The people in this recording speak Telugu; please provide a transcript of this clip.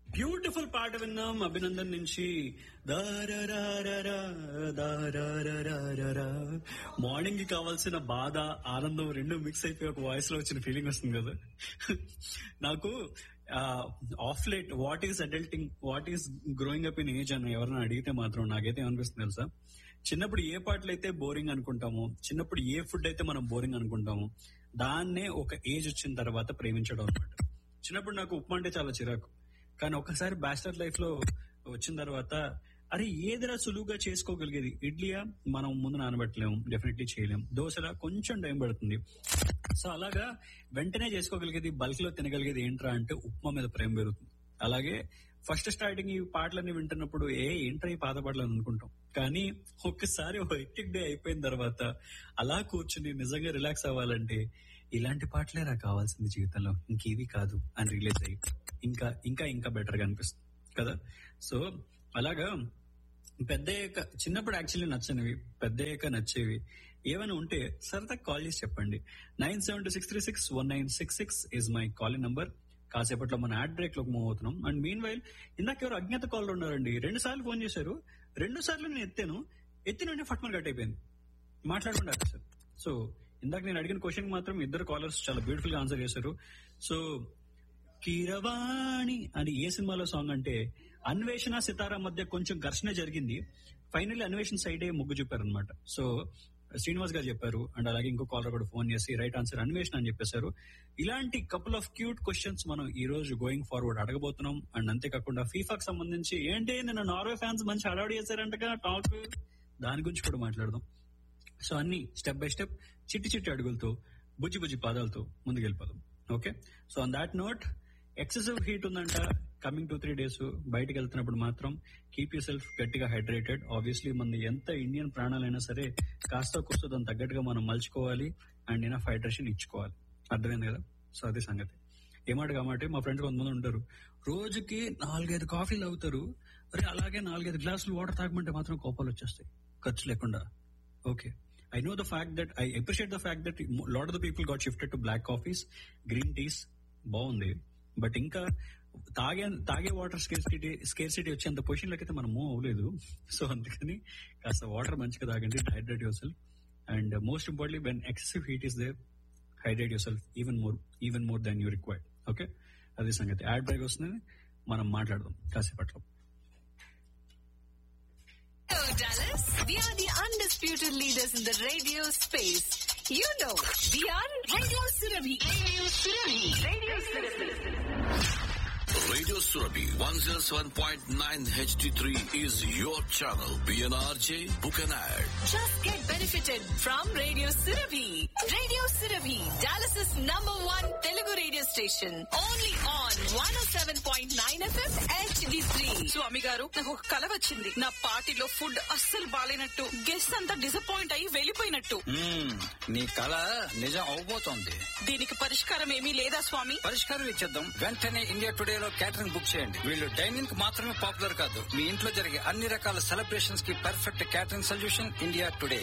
బ్యూటిఫుల్ పాట విన్నాం అభినందన్ నుంచి దారరారరా, దారరారరా. మార్నింగ్ కి కావాల్సిన బాధ ఆనందం రెండు మిక్స్ అయిపోయి ఒక వాయిస్ లో వచ్చిన ఫీలింగ్ వస్తుంది కదా నాకు of late what is adulting what is growing up in age అని ఎవరైనా అడిగితే మాత్రం నాకైతే అనిపిస్తుంది తెలుసా చిన్నప్పుడు ఏ పాటలు అయితే బోరింగ్ అనుకుంటామో చిన్నప్పుడు ఏ ఫుడ్ అయితే మనం బోరింగ్ అనుకుంటామో దాన్నే ఒక ఏజ్ వచ్చిన తర్వాత ప్రేమించడం అనమాట చిన్నప్పుడు నాకు ఉప్మా అంటే చాలా చిరాకు కానీ ఒకసారి బ్యాచిలర్ లైఫ్ లో వచ్చిన తర్వాత అరే ఏదిరా సులువుగా చేసుకోగలిగేది ఇడ్లీయా మనం ముందు నానబెట్టలేము డెఫినెట్లీ చేయలేం దోశలా కొంచెం టైం పడుతుంది సో అలాగా వెంటనే చేసుకోగలిగేది బల్క్ లో తినగలిగేది ఏంట్రా అంటే ఉప్మా మీద ప్రేమ పెరుగుతుంది అలాగే ఫస్ట్ స్టార్టింగ్ ఈ పాటలన్నీ వింటున్నప్పుడు ఏ ఏంట్రా ఈ పాత పాటలు అని అనుకుంటాం కానీ ఒక్కసారి ఒక హెక్టిక్ డే అయిపోయిన తర్వాత అలా కూర్చుని నిజంగా రిలాక్స్ అవ్వాలంటే ఇలాంటి పాటలే నాకు కావాల్సింది జీవితంలో ఇంకేవి కాదు అని రిలీజ్ అయ్యి ఇంకా ఇంకా ఇంకా బెటర్ గా అనిపిస్తుంది కదా సో అలాగా పెద్ద అయ్యాక చిన్నప్పుడు యాక్చువల్లీ నచ్చనివి పెద్ద అయ్యాక నచ్చేవి ఏమైనా ఉంటే సరదా కాల్ చేసి చెప్పండి nine seven two six three six one nine six six is my calling number కాసేపట్లో మన యాడ్ బ్రేక్ లోకి మూవ్ అవుతున్నాం అండ్ మీన్ వైల్ ఇందాక ఎవరు అజ్ఞాత కాల్ ఉన్నారండి రెండు సార్లు ఫోన్ చేశారు రెండు సార్లు నేను ఎత్తాను ఎత్తిన వెంటనే ఫట్మన్ కట్ అయిపోయింది మాట్లాడకుండా సార్ సో ఇందాక నేను అడిగిన క్వశ్చన్ మాత్రం ఇద్దరు కాలర్స్ చాలా బ్యూటిఫుల్ గా ఆన్సర్ చేశారు సో కీరవాణి అని ఏ సినిమాలో సాంగ్ అంటే అన్వేషణ సితారా మధ్య కొంచెం ఘర్షణ జరిగింది ఫైనల్లీ అన్వేషణ సైడే మొగ్గు చూపారు అనమాట సో శ్రీనివాస్ గారు చెప్పారు అండ్ అలాగే ఇంకో కాలర్ కూడా ఫోన్ చేసి రైట్ ఆన్సర్ అన్వేషణ అని చెప్పేశారు ఇలాంటి కపుల్ ఆఫ్ క్యూట్ క్వశ్చన్స్ మనం ఈ రోజు గోయింగ్ ఫార్వర్డ్ అడగబోతున్నాం అండ్ అంతేకాకుండా ఫీఫాకి సంబంధించి ఏంటి నిన్న నార్వే ఫ్యాన్స్ మంచి హడావుడి చేశారంటగా టాక్ దాని గురించి కూడా మాట్లాడదాం సో అన్ని స్టెప్ బై స్టెప్ చిట్టి చిట్టి అడుగులతో బుజ్జి బుజ్జి పాదాలతో ముందుకెళ్ళిపోదాం okay so on that note excessive heat ఉందంట కమింగ్ టూ త్రీ డేస్ బయటకు వెళ్తున్నప్పుడు మాత్రం కీప్ యూ సెల్ఫ్ గట్టిగా హైడ్రేటెడ్ ఆబ్వియస్లీ మన ఎంత ఇండియన్ ప్రాణాలైనా సరే కాస్త కూస్తో దాని తగ్గట్టుగా మనం మలుచుకోవాలి అండ్ ఎనఫ్ హైడ్రేషన్ ఇచ్చుకోవాలి అర్థమైంది కదా సో అది సంగతి ఏమాట కామంటే మా ఫ్రెండ్స్ కొంతమంది ఉంటారు రోజుకి నాలుగైదు కాఫీలు అవుతారు అరే అలాగే నాలుగైదు గ్లాసులు వాటర్ తాగమంటే మాత్రం కోపాలు వచ్చేస్తాయి ఖర్చు లేకుండా okay I know the fact that I appreciate the fact that lot of the people got shifted to black coffees green teas బాగుంది బట్ ఇంకా తాగే తాగే వాటర్ స్కేర్సిటీ స్కేర్సిటీ వచ్చేంత పొజిషన్ లోకి అయితే మనం మూవ్ అవ్వలేదు సో అందుకని కాస్త వాటర్ మంచిగా తాగండి hydrate your self and most importantly when excessive heat is there hydrate your self even more even more than you required okay అదే సంగతి యాడ్ బ్రేక్ వస్తుంది మనం మాట్లాడదాం కాసేపట్లో Hello, Dallas. We are the undisputed leaders in the radio space. You know, we are Radio Surabhi. Radio Surabhi. Radio Surabhi. Radio Surabhi 107.9 HD3 is your channel. PNRJ, book an ad. Just get benefited from Radio Surabhi. Radio Surabhi, Dallas's number one Telugu radio station. Only on 107.9 FM HD3. స్వామి గారు నాకు ఒక కల వచ్చింది నా పార్టీలో ఫుడ్ అస్సలు బాలేనట్టు గెస్ట్ అంతా డిసప్పాయింట్ అయ్యి వెళ్ళిపోయినట్టు మ్మ్. నీ కళ నిజం అవబోతోంది దీనికి పరిష్కారం ఏమీ లేదా స్వామి పరిష్కారం ఇచ్చేద్దాం వెంటనే ఇండియా టుడే లో క్యాటరింగ్ బుక్ చేయండి వీళ్ళు డైనింగ్ కి మాత్రమే పాపులర్ కాదు మీ ఇంట్లో జరిగే అన్ని రకాల సెలబ్రేషన్స్ కి perfect catering solution India today